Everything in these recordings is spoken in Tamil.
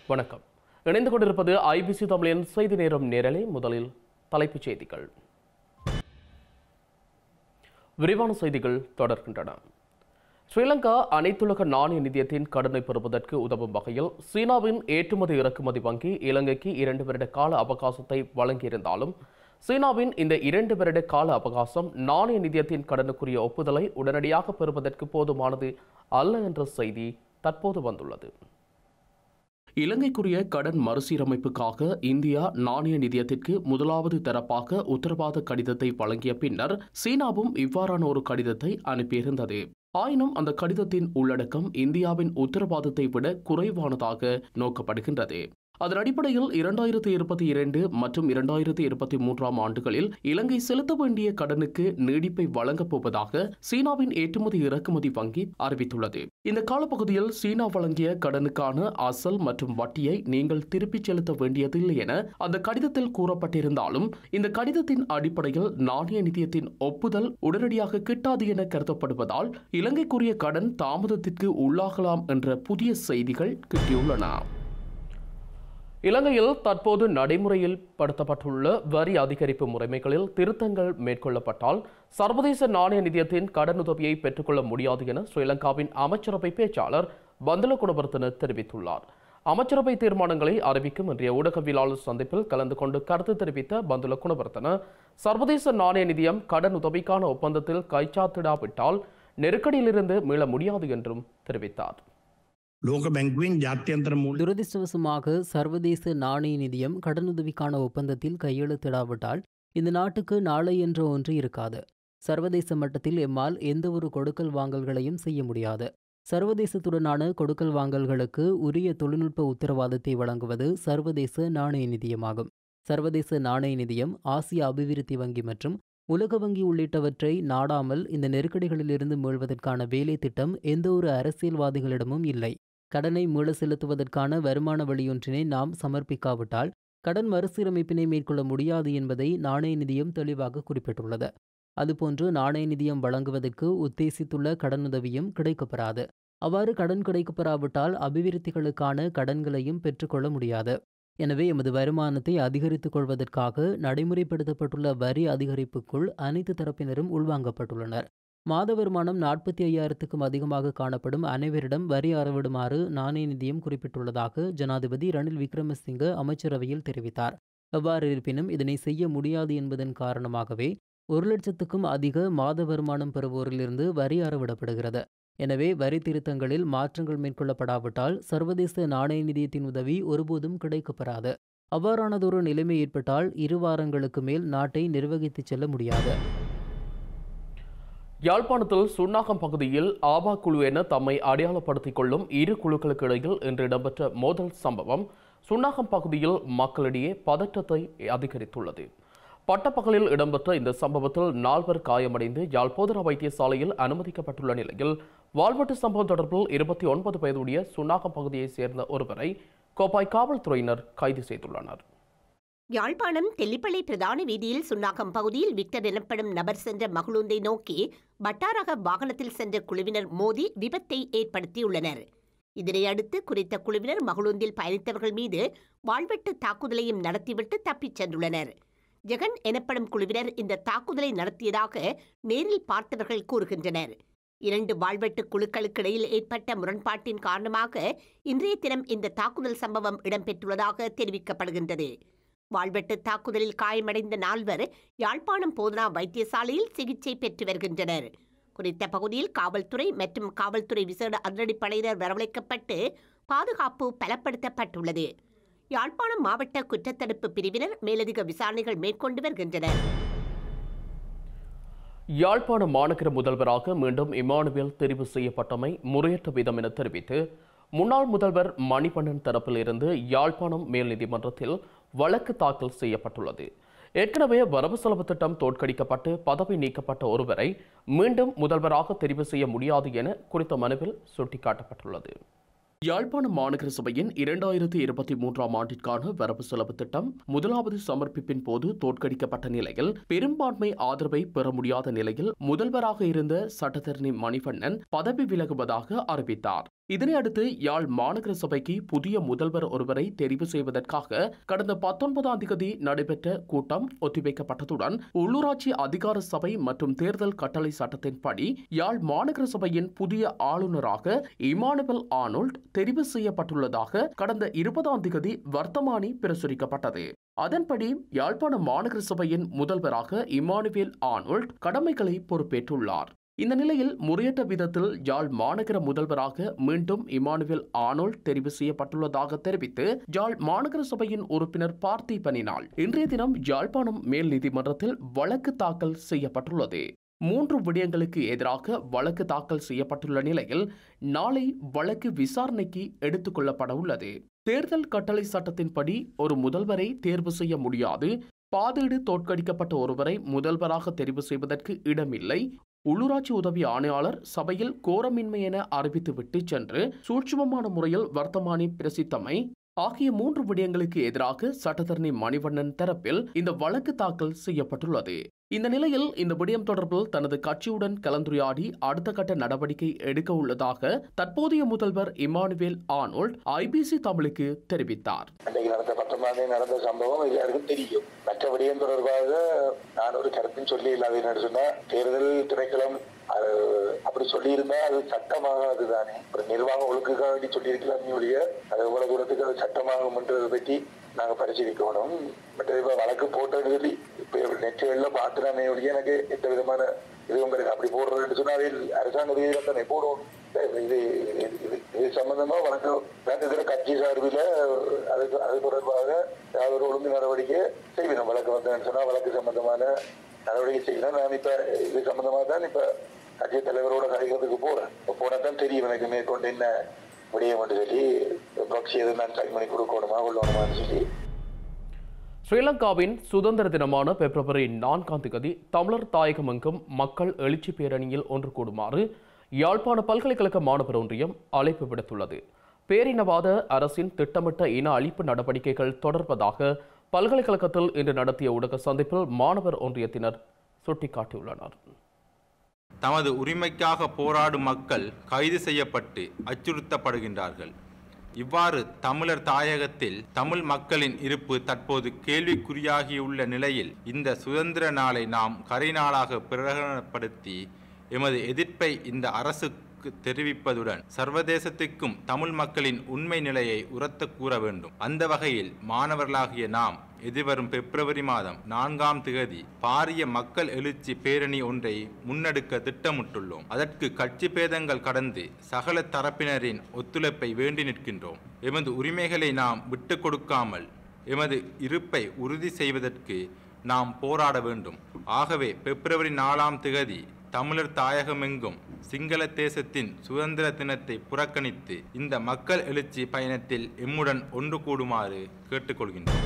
வணக்கம் இணைந்து கொண்டிருப்பது ஐபிசி தமிழின் செய்தி நேரம் நேரலை முதலில் தலைப்புச் செய்திகள் விரிவான செய்திகள் தொடர்கின்றன ஸ்ரீலங்கா அனைத்துலக நாணய நிதியத்தின் கடனை பெறுவதற்கு உதவும் வகையில் சீனாவின் ஏற்றுமதி இறக்குமதி வங்கி இலங்கைக்கு இரண்டு வருட கால அவகாசத்தை வழங்கியிருந்தாலும் சீனாவின் இந்த இரண்டு வருட கால அவகாசம் நாணய நிதியத்தின் கடனுக்குரிய ஒப்புதலை உடனடியாக பெறுவதற்கு போதுமானது அல்ல என்ற செய்தி தற்போது வந்துள்ளது இலங்கைக்குரிய கடன் மறுசீரமைப்புக்காக இந்தியா நாணய நிதியத்திற்கு முதலாவது தரப்பாக உத்தரவாத கடிதத்தை வழங்கிய பின்னர் சீனாவும் இவ்வாறான ஒரு கடிதத்தை அனுப்பியிருந்தது ஆயினும் அந்த கடிதத்தின் உள்ளடக்கம் இந்தியாவின் உத்தரவாதத்தை விட குறைவானதாக நோக்கப்படுகின்றது அதன் அடிப்படையில் இரண்டாயிரத்தி இருபத்தி இரண்டு மற்றும் இரண்டாயிரத்தி இருபத்தி மூன்றாம் ஆண்டுகளில் இலங்கை செலுத்த வேண்டிய கடனுக்கு நீடிப்பை வழங்கப் போவதாக சீனாவின் ஏற்றுமதி இறக்குமதி வங்கி அறிவித்துள்ளது இந்த காலப்பகுதியில் சீனா வழங்கிய கடனுக்கான அசல் மற்றும் வட்டியை நீங்கள் திருப்பிச் செலுத்த வேண்டியதில்லை என அந்த கடிதத்தில் கூறப்பட்டிருந்தாலும் இந்த கடிதத்தின் அடிப்படையில் நாணய நிதியத்தின் ஒப்புதல் உடனடியாக கிட்டாது என கருதப்படுவதால் இலங்கைக்குரிய கடன் தாமதத்திற்கு உள்ளாகலாம் என்ற புதிய செய்திகள் கிட்டியுள்ளன இலங்கையில் தற்போது நடைமுறையில் படுத்தப்பட்டுள்ள வரி அதிகரிப்பு முறைமைகளில் திருத்தங்கள் மேற்கொள்ளப்பட்டால் சர்வதேச நாணய நிதியத்தின் கடனுதவியை பெற்றுக்கொள்ள முடியாது என ஸ்ரீலங்காவின் அமைச்சரவை பேச்சாளர் பந்துல குணவர்த்தன தெரிவித்துள்ளார் அமைச்சரவை தீர்மானங்களை அறிவிக்கும் இன்றைய ஊடகவியலாளர் சந்திப்பில் கலந்து கொண்டு கருத்து தெரிவித்த பந்துல குணவர்த்தன சர்வதேச நாணய நிதியம் கடன் உதவிக்கான ஒப்பந்தத்தில் கைச்சாத்திடாவிட்டால் நெருக்கடியிலிருந்து மீள முடியாது என்றும் தெரிவித்தார் ලෝක බැංකුවෙන් ජාත්‍යන්තර මුල් துரதிர்ஷ்டவசமாக சர்வதேச நாணய நிதியம் கடனுதவிக்கான ஒப்பந்தத்தில் கையெழுத்திடாவிட்டால் இந்த நாட்டுக்கு நாளை என்ற ஒன்று இருக்காது சர்வதேச மட்டத்தில் எம்மால் எந்த ஒரு கொடுக்கல் வாங்கல்களையும் செய்ய முடியாது சர்வதேசத்துடனான கொடுக்கல் வாங்கல்களுக்கு உரிய தொழில்நுட்ப உத்தரவாதத்தை வழங்குவது சர்வதேச நாணய நிதியமாகும் சர்வதேச நாணய நிதியம் ஆசிய அபிவிருத்தி வங்கி மற்றும் உலக வங்கி உள்ளிட்டவற்றை நாடாமல் இந்த நெருக்கடிகளிலிருந்து மீள்வதற்கான வேலை திட்டம் எந்த ஒரு அரசியல்வாதிகளிடமும் இல்லை கடனை மீள செலுத்துவதற்கான வருமான வழியொன்றினை நாம் சமர்ப்பிக்காவிட்டால் கடன் மறுசீரமைப்பினை மேற்கொள்ள முடியாது என்பதை நாணய நிதியம் தெளிவாக குறிப்பிட்டுள்ளது அதுபோன்று நாணய நிதியம் வழங்குவதற்கு உத்தேசித்துள்ள கடனுதவியும் கிடைக்கப்பெறாது அவ்வாறு கடன் கிடைக்கப்பெறாவிட்டால் அபிவிருத்திகளுக்கான கடன்களையும் பெற்றுக்கொள்ள முடியாது எனவே எமது வருமானத்தை அதிகரித்துக் கொள்வதற்காக நடைமுறைப்படுத்தப்பட்டுள்ள வரி அதிகரிப்புக்குள் அனைத்து தரப்பினரும் உள்வாங்கப்பட்டுள்ளனர் மாத வருமானம் நாற்பத்தி ஐயாயிரத்துக்கும் அதிகமாக காணப்படும் அனைவரிடம் வரி அறவிடுமாறு நாணய நிதியம் குறிப்பிட்டுள்ளதாக ஜனாதிபதி ரணில் விக்ரமசிங்க அமைச்சரவையில் தெரிவித்தார் எவ்வாறு இருப்பினும் இதனை செய்ய முடியாது என்பதன் காரணமாகவே ஒரு லட்சத்துக்கும் அதிக மாத வருமானம் பெறுவோரிலிருந்து வரி அறவிடப்படுகிறது எனவே வரி திருத்தங்களில் மாற்றங்கள் மேற்கொள்ளப்படாவிட்டால் சர்வதேச நாணய நிதியத்தின் உதவி ஒருபோதும் கிடைக்கப்பெறாது அவ்வாறானதொரு நிலைமை ஏற்பட்டால் இரு வாரங்களுக்கு மேல் நாட்டை நிர்வகித்துச் செல்ல முடியாது யாழ்ப்பாணத்தில் சுன்னாகம் பகுதியில் ஆபா குழு என தம்மை அடையாளப்படுத்திக் கொள்ளும் இரு குழுக்களுக்கு இடையில் இன்று இடம்பெற்ற மோதல் சம்பவம் சுன்னாகம் பகுதியில் மக்களிடையே பதற்றத்தை அதிகரித்துள்ளது பட்டப்பகலில் இடம்பெற்ற இந்த சம்பவத்தில் நால்வர் காயமடைந்து யாழ்ப்போதரா வைத்தியசாலையில் அனுமதிக்கப்பட்டுள்ள நிலையில் வாழ்வெட்டு சம்பவம் தொடர்பில் இருபத்தி ஒன்பது வயதுடைய சுன்னாகம் பகுதியைச் சேர்ந்த ஒருவரை கோப்பாய் காவல்துறையினர் கைது செய்துள்ளனர் யாழ்ப்பாணம் தெல்லிப்பளை பிரதான வீதியில் சுன்னாகம் பகுதியில் விக்டர் எனப்படும் நபர் சென்ற மகளுந்தை நோக்கி வட்டாரக வாகனத்தில் சென்ற குழுவினர் மோதி விபத்தை ஏற்படுத்தியுள்ளனர் இதனையடுத்து குறித்த குழுவினர் மகளுந்தில் பயணித்தவர்கள் மீது வாழ்வெட்டு தாக்குதலையும் நடத்திவிட்டு தப்பிச் சென்றுள்ளனர் ஜெகன் எனப்படும் குழுவினர் இந்த தாக்குதலை நடத்தியதாக நேரில் பார்த்தவர்கள் கூறுகின்றனர் இரண்டு வாழ்வெட்டு குழுக்களுக்கிடையில் ஏற்பட்ட முரண்பாட்டின் காரணமாக இன்றைய தினம் இந்த தாக்குதல் சம்பவம் இடம்பெற்றுள்ளதாக தெரிவிக்கப்படுகின்றது வாழ்வெட்டு தாக்குதலில் காயமடைந்த நால்வர் யாழ்ப்பாணம் போதனா வைத்தியசாலையில் சிகிச்சை பெற்று வருகின்றனர் குறித்த பகுதியில் காவல்துறை மற்றும் காவல்துறை விசேட அதிரடிப்படையினர் வரவழைக்கப்பட்டு பாதுகாப்பு பலப்படுத்தப்பட்டுள்ளது யாழ்ப்பாணம் மாவட்ட குற்றத்தடுப்பு பிரிவினர் மேலதிக விசாரணைகள் மேற்கொண்டு வருகின்றனர் யாழ்ப்பாண மாநகர முதல்வராக மீண்டும் இமானுவேல் தெரிவு செய்யப்பட்டமை முறையற்ற விதம் என தெரிவித்து முன்னாள் முதல்வர் மணிவண்ணன் தரப்பில் இருந்து யாழ்ப்பாணம் மேல் நீதிமன்றத்தில் வழக்கு தாக்கல் செய்யப்பட்டுள்ளது ஏற்கனவே வரவு செலவு திட்டம் தோற்கடிக்கப்பட்டு பதவி நீக்கப்பட்ட ஒருவரை மீண்டும் முதல்வராக தெரிவு செய்ய முடியாது என குறித்த மனுவில் சுட்டிக்காட்டப்பட்டுள்ளது யாழ்ப்பாணம் மாநகர சபையின் இரண்டாயிரத்தி இருபத்தி மூன்றாம் ஆண்டிற்கான வரவு செலவு திட்டம் முதலாவது சமர்ப்பிப்பின் போது தோற்கடிக்கப்பட்ட நிலையில் பெரும்பான்மை ஆதரவை பெற முடியாத நிலையில் முதல்வராக இருந்த சட்டத்தரணி மணிவண்ணன் பதவி விலகுவதாக அறிவித்தார் இதனை அடுத்து யாழ் மாநகர சபைக்கு புதிய முதல்வர் ஒருவரை தெரிவு செய்வதற்காக கடந்த பத்தொன்பதாம் தேதி நடைபெற்ற கூட்டம் ஒத்திவைக்கப்பட்டதுடன் உள்ளூராட்சி அதிகார சபை மற்றும் தேர்தல் கட்டளை சட்டத்தின்படி யாழ் மாநகர சபையின் புதிய ஆளுநராக இமானுவல் ஆனோல்ட் தெரிவு செய்யப்பட்டுள்ளதாக கடந்த இருபதாம் தேதி வர்த்தமானி பிரசுரிக்கப்பட்டது அதன்படி யாழ்ப்பாண மாநகர சபையின் முதல்வராக இமானுவேல் ஆனோல்ட் கடமைகளை பொறுப்பேற்றுள்ளார் இந்த நிலையில் முறையற்ற விதத்தில் யாழ் மாநகர முதல்வராக மீண்டும் இமானுவேல் ஆனோல்ட் தெரிவு செய்யப்பட்டுள்ளதாக தெரிவித்து யாழ் மாநகர சபையின் உறுப்பினர் பார்த்திபனினால் இன்றைய தினம் யாழ்ப்பாணம் மேல் நீதிமன்றத்தில் வழக்கு தாக்கல் செய்யப்பட்டுள்ளது மூன்று விடயங்களுக்கு எதிராக வழக்கு தாக்கல் செய்யப்பட்டுள்ள நிலையில் நாளை வழக்கு விசாரணைக்கு எடுத்துக் கொள்ளப்பட உள்ளது தேர்தல் கட்டளை சட்டத்தின்படி ஒரு முதல்வரை தேர்வு செய்ய முடியாது பாதீடு தோற்கடிக்கப்பட்ட ஒருவரை முதல்வராக தெரிவு செய்வதற்கு இடமில்லை உள்ளூராட்சி உதவி ஆணையாளர் சபையில் கோரமின்மை என அறிவித்துவிட்டு சென்று சூட்சுமமான முறையில் வர்த்தமானி பிரசித்தமை ஆகிய மூன்று விடயங்களுக்கு எதிராக சட்டத்தரணி மணிவண்ணன் தரப்பில் இந்த வழக்கு தாக்கல் செய்யப்பட்டுள்ளது இந்த நிலையில் இந்த விடயம் தொடர்பில் தனது கட்சியுடன் கலந்துரையாடி அடுத்த கட்ட நடவடிக்கை எடுக்க உள்ளதாக தற்போதைய முதல்வர் இமானுவேல் ஆனோல்ட் ஐபிசி தமிழுக்கு தெரிவித்தார் அன்றைக்கு நடந்த பத்தொன்பதாம் தேதி நடந்த சம்பவம் எல்லாருக்கும் தெரியும் மற்ற விடயம் தொடர்பாக நான் ஒரு கருத்தும் சொல்லி இல்லாத என்ன சொன்னா தேர்தல் திணைக்களம் அது அப்படி சொல்லியிருந்தா அது சட்டமாகாது தானே ஒரு நிர்வாக ஒழுங்குக்காக வேண்டி சொல்லியிருக்கலாம் ஒழிய அது எவ்வளவு தூரத்துக்கு அது சட்டமாகும்ன்றதை பற்றி நாங்க பரிசீலிக்கணும் பட் இப்ப வழக்கு போட்டது சொல்லி இப்ப நெச்சுகளில் பார்த்துனானே ஒழிய எனக்கு எந்த விதமான இதுவும் கிடையாது அப்படி போடுறதுன்னு சொன்னா அதில் அரசாங்க ரீதியில தானே போடுவோம் இது இது- இது- இது சம்பந்தமா வழக்கு வேண்டிய கட்சி சார்பில் அதுக்கு அது தொடர்பாக ஏதாவது ஒரு ஒழுங்கு நடவடிக்கை செய்யணும் வழக்கு வந்தேன்னு சொன்னா வழக்கு சம்பந்தமான நடவடிக்கை செய்யணும் நான் இப்ப இது சம்பந்தமா தான் இப்ப கட்சி தலைவரோட கலைக்கிறதுக்கு போறேன் போனா தான் தெரியும் எனக்கு மேற்கொண்டு என்ன விடயம் என்று சொல்லி பக்ஷி எதுவும் நான் சரி பண்ணி கொடுக்கணுமா கொள்ளணுமான்னு சொல்லி ஸ்ரீலங்காவின் சுதந்திர தினமான பிப்ரவரி நான்காம் தேதி தமிழர் தாயகமெங்கும் மக்கள் எழுச்சி பேரணியில் ஒன்று கூடுமாறு யாழ்ப்பாண பல்கலைக்கழக மாணவர் ஒன்றியம் அழைப்பு விடுத்துள்ளது பேரினவாத அரசின் திட்டமிட்ட இன அழிப்பு நடவடிக்கைகள் தொடர்வதாக பல்கலைக்கழகத்தில் இன்று நடத்திய ஊடக சந்திப்பில் மாணவர் ஒன்றியத்தினர் சுட்டிக்காட்டியுள்ளனர் தமது உரிமைக்காக போராடும் மக்கள் கைது செய்யப்பட்டு அச்சுறுத்தப்படுகின்றார்கள் இவ்வாறு தமிழர் தாயகத்தில் தமிழ் மக்களின் இருப்பு தற்போது கேள்விக்குறியாகியுள்ள நிலையில் இந்த சுதந்திர நாளை நாம் கரைநாளாக பிரகடனப்படுத்தி எமது எதிர்ப்பை இந்த அரசுக்கு தெரிவிப்பதுடன் சர்வதேசத்துக்கும் தமிழ் மக்களின் உண்மை நிலையை உரத்த கூற வேண்டும் அந்த வகையில் மாணவர்களாகிய நாம் எதிர்வரும் பிப்ரவரி மாதம் நான்காம் திகதி பாரிய மக்கள் எழுச்சி பேரணி ஒன்றை முன்னெடுக்க திட்டமிட்டுள்ளோம் அதற்கு கட்சி பேதங்கள் கடந்து சகல தரப்பினரின் ஒத்துழைப்பை வேண்டி நிற்கின்றோம் எமது உரிமைகளை நாம் விட்டு கொடுக்காமல் எமது இருப்பை உறுதி செய்வதற்கு நாம் போராட வேண்டும் ஆகவே பிப்ரவரி நாலாம் திகதி தமிழர் தாயகமெங்கும் சிங்கள தேசத்தின் சுதந்திர தினத்தை புறக்கணித்து இந்த மக்கள் எழுச்சி பயணத்தில் எம்முடன் ஒன்று கூடுமாறு கேட்டுக்கொள்கின்றோம்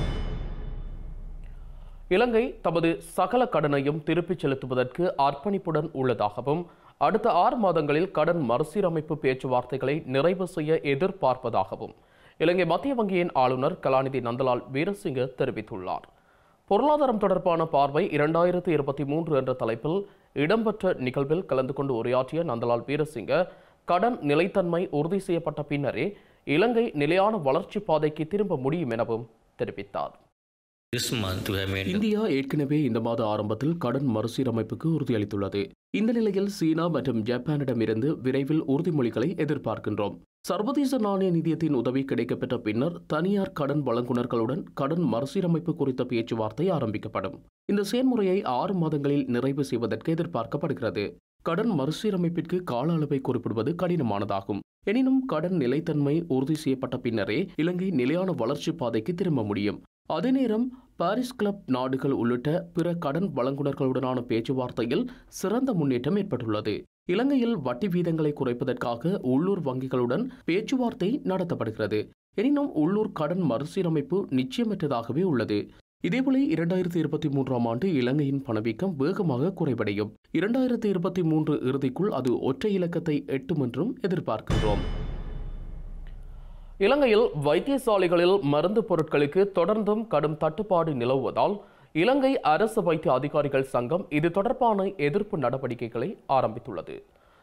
இலங்கை தமது சகல கடனையும் திருப்பிச் செலுத்துவதற்கு அர்ப்பணிப்புடன் உள்ளதாகவும் அடுத்த ஆறு மாதங்களில் கடன் மறுசீரமைப்பு பேச்சுவார்த்தைகளை நிறைவு செய்ய எதிர்பார்ப்பதாகவும் இலங்கை மத்திய வங்கியின் ஆளுநர் கலாநிதி நந்தலால் வீரசிங்க தெரிவித்துள்ளார் பொருளாதாரம் தொடர்பான பார்வை இரண்டாயிரத்து இருபத்தி மூன்று என்ற தலைப்பில் இடம்பெற்ற நிகழ்வில் கலந்து கொண்டு உரையாற்றிய நந்தலால் வீரசிங்க கடன் நிலைத்தன்மை உறுதி செய்யப்பட்ட பின்னரே இலங்கை நிலையான வளர்ச்சி பாதைக்கு திரும்ப முடியும் எனவும் தெரிவித்தார் this month we have made India ஏற்கனவே இந்த மாத ஆரம்பத்தில் கடன் மறுசீரமைப்புக்கு உறுதியளித்துள்ளது இந்த நிலையில் சீனா மற்றும் ஜப்பானிடமிருந்து விரைவில் உறுதிமொழிகளை எதிர்பார்க்கின்றோம் சர்வதேச நாணய நிதியத்தின் உதவி கிடைக்கப்பெற்ற பின்னர் தனியார் கடன் வழங்குனர்களுடன் கடன் மறுசீரமைப்பு குறித்த பேச்சுவார்த்தை ஆரம்பிக்கப்படும் இந்த செயல்முறையை ஆறு மாதங்களில் நிறைவு செய்வதற்கு எதிர்பார்க்கப்படுகிறது கடன் மறுசீரமைப்பிற்கு கால அளவை குறிப்பிடுவது கடினமானதாகும் எனினும் கடன் நிலைத்தன்மை உறுதி செய்யப்பட்ட பின்னரே இலங்கை நிலையான வளர்ச்சி பாதைக்கு திரும்ப முடியும் அதே நேரம் பாரிஸ் கிளப் நாடுகள் உள்ளிட்ட பிற கடன் வழங்குனர்களுடனான பேச்சுவார்த்தையில் சிறந்த முன்னேற்றம் ஏற்பட்டுள்ளது இலங்கையில் வட்டி வீதங்களை குறைப்பதற்காக உள்ளூர் வங்கிகளுடன் பேச்சுவார்த்தை நடத்தப்படுகிறது எனினும் உள்ளூர் கடன் மறுசீரமைப்பு நிச்சயமற்றதாகவே உள்ளது இதேபோல இரண்டாயிரத்தி இருபத்தி மூன்றாம் ஆண்டு இலங்கையின் பணவீக்கம் வேகமாக குறைவடையும் இரண்டாயிரத்தி இருபத்தி மூன்று இறுதிக்குள் அது ஒற்றை இலக்கத்தை எட்டும் என்றும் எதிர்பார்க்கின்றோம் இலங்கையில் வைத்தியசாலைகளில் மருந்து பொருட்களுக்கு தொடர்ந்தும் கடும் தட்டுப்பாடு நிலவுவதால் இலங்கை அரசு வைத்திய அதிகாரிகள் சங்கம் இது தொடர்பான எதிர்ப்பு நடவடிக்கைகளை ஆரம்பித்துள்ளது